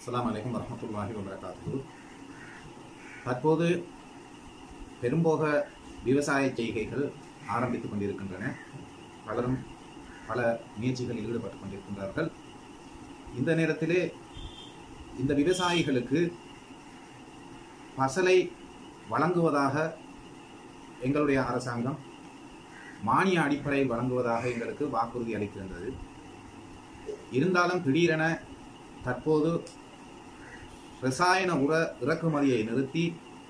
அஸ்ஸலாமு அலைக்கும் வரஹ்மத்துல்லாஹி வபரகாத்துஹு தற்போது பெரும்போக விவசாய செய்கைகள் ஆரம்பித்துக் கொண்டிருக்கின்றன பலரும் பல முயற்சிகளில் ஈடுபட்டுக் கொண்டிருக்கின்றார்கள் இந்த நேரத்திலே இந்த விவசாயிகளுக்கு பசலை வழங்குவதாக எங்களுடைய அரசாங்கம் மானிய அடிப்படையில் வழங்குவதாக எங்களுக்கு வாக்குறுதி அளித்திருந்தது இருந்தாலும் திடீரென தற்போது ரசாயன உர இறக்குமதியை நிறுத்தி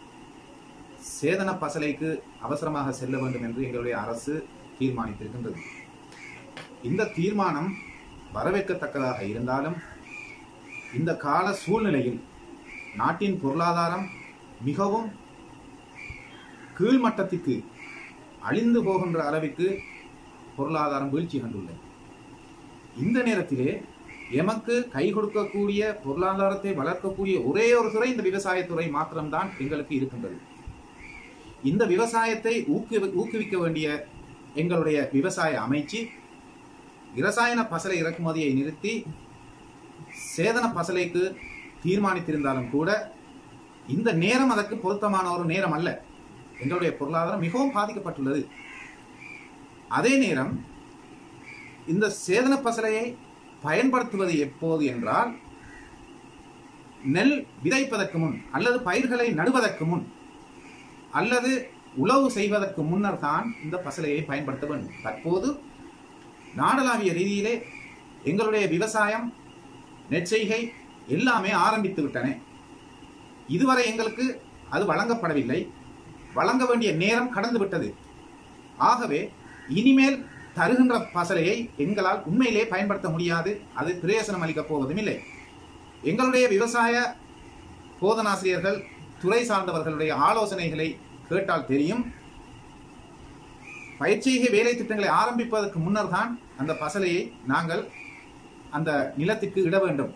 சேதன பசலைக்கு அவசரமாக செல்ல வேண்டும் என்று எங்களுடைய அரசு தீர்மானித்திருக்கின்றது இந்த தீர்மானம் வரவேற்கத்தக்கதாக இருந்தாலும் இந்த கால சூழ்நிலையில் நாட்டின் பொருளாதாரம் மிகவும் கீழ்மட்டத்திற்கு அழிந்து போகின்ற அளவிற்கு பொருளாதாரம் வீழ்ச்சி கண்டுள்ளது இந்த நேரத்திலே எமக்கு கை கொடுக்கக்கூடிய பொருளாதாரத்தை வளர்க்கக்கூடிய ஒரே ஒரு துறை இந்த விவசாயத்துறை மாத்திரம்தான் எங்களுக்கு இருக்கின்றது இந்த விவசாயத்தை ஊக்குவி ஊக்குவிக்க வேண்டிய எங்களுடைய விவசாய அமைச்சு இரசாயன பசலை இறக்குமதியை நிறுத்தி சேதன பசலைக்கு தீர்மானித்திருந்தாலும் கூட இந்த நேரம் அதற்கு பொருத்தமான ஒரு நேரம் அல்ல எங்களுடைய பொருளாதாரம் மிகவும் பாதிக்கப்பட்டுள்ளது அதே நேரம் இந்த சேதன பசலையை பயன்படுத்துவது எப்போது என்றால் நெல் விதைப்பதற்கு முன் அல்லது பயிர்களை நடுவதற்கு முன் அல்லது உழவு செய்வதற்கு முன்னர் தான் இந்த பசலையை பயன்படுத்த வேண்டும் தற்போது நாடளாவிய ரீதியிலே எங்களுடைய விவசாயம் நெற்செய்கை எல்லாமே ஆரம்பித்து விட்டன இதுவரை எங்களுக்கு அது வழங்கப்படவில்லை வழங்க வேண்டிய நேரம் கடந்து விட்டது ஆகவே இனிமேல் தருகின்ற பசலையை எங்களால் உண்மையிலே பயன்படுத்த முடியாது அது பிரயோசனம் அளிக்கப் போவதும் இல்லை எங்களுடைய விவசாய போதனாசிரியர்கள் துறை சார்ந்தவர்களுடைய ஆலோசனைகளை கேட்டால் தெரியும் பயிற்சிகை வேலை திட்டங்களை ஆரம்பிப்பதற்கு முன்னர் தான் அந்த பசலையை நாங்கள் அந்த நிலத்திற்கு இட வேண்டும்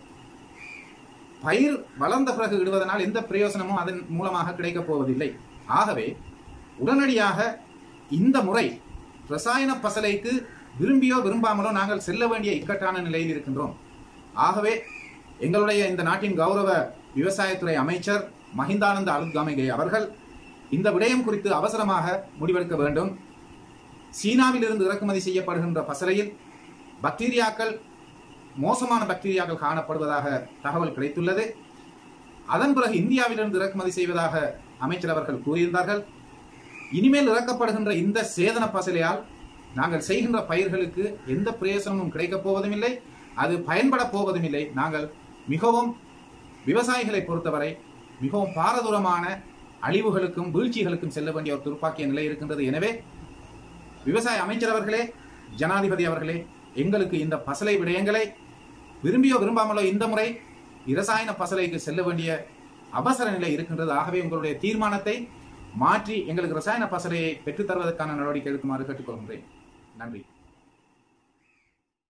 பயிர் வளர்ந்த பிறகு இடுவதனால் எந்த பிரயோசனமும் அதன் மூலமாக கிடைக்கப் போவதில்லை ஆகவே உடனடியாக இந்த முறை ரசாயன பசலைக்கு விரும்பியோ விரும்பாமலோ நாங்கள் செல்ல வேண்டிய இக்கட்டான நிலையில் இருக்கின்றோம் ஆகவே எங்களுடைய இந்த நாட்டின் கௌரவ விவசாயத்துறை அமைச்சர் மஹிந்தானந்த அலுத்காமிகை அவர்கள் இந்த விடயம் குறித்து அவசரமாக முடிவெடுக்க வேண்டும் சீனாவில் இருந்து இறக்குமதி செய்யப்படுகின்ற பசலையில் பாக்டீரியாக்கள் மோசமான பாக்டீரியாக்கள் காணப்படுவதாக தகவல் கிடைத்துள்ளது அதன் பிறகு இந்தியாவிலிருந்து இறக்குமதி செய்வதாக அமைச்சர் அவர்கள் கூறியிருந்தார்கள் இனிமேல் இறக்கப்படுகின்ற இந்த சேதன பசலையால் நாங்கள் செய்கின்ற பயிர்களுக்கு எந்த பிரயோசனமும் கிடைக்கப் போவதும் இல்லை அது பயன்பட போவதும் இல்லை நாங்கள் மிகவும் விவசாயிகளை பொறுத்தவரை மிகவும் பாரதூரமான அழிவுகளுக்கும் வீழ்ச்சிகளுக்கும் செல்ல வேண்டிய ஒரு துர்ப்பாக்கிய நிலை இருக்கின்றது எனவே விவசாய அமைச்சர் அவர்களே ஜனாதிபதி அவர்களே எங்களுக்கு இந்த பசலை விடயங்களை விரும்பியோ விரும்பாமலோ இந்த முறை இரசாயன பசலைக்கு செல்ல வேண்டிய அவசர நிலை இருக்கின்றது ஆகவே உங்களுடைய தீர்மானத்தை மாற்றி எங்களுக்கு ரசாயன பசலையை பெற்றுத் தருவதற்கான நடவடிக்கை எடுக்குமாறு கேட்டுக்கொள்கின்றேன் நன்றி